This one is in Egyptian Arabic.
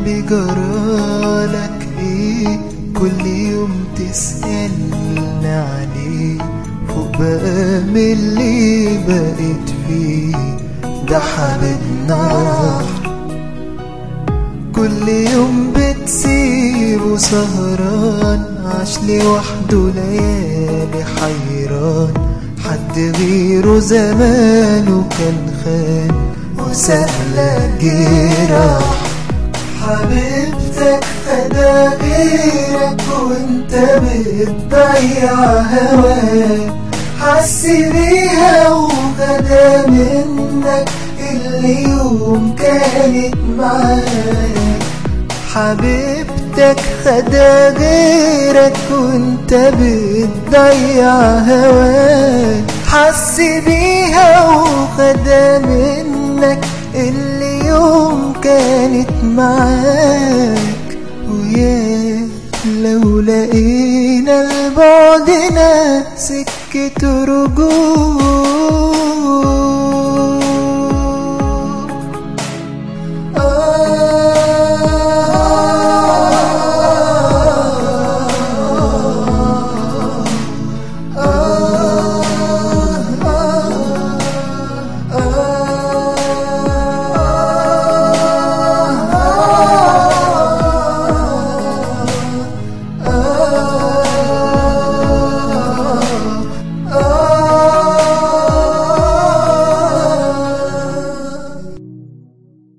قلبي جرالك ايه كل يوم تسألني عليه فوق بقى من اللي بقيت فيه ده حبيبنا راح كل يوم بتسيبه سهران عاش لوحده ليالي حيران حد غيره زمانه كان خان وسهلة جراح حبيبتك فدا غيرك وانت بتضيع هواك حس بيها وغدا منك اللي يوم كانت معاك حبيبتك خدا غيرك وانت بتضيع هواك حس بيها وخدا منك اللي يوم كانت معاك ويا لو لقينا البعدنا سكة رجوع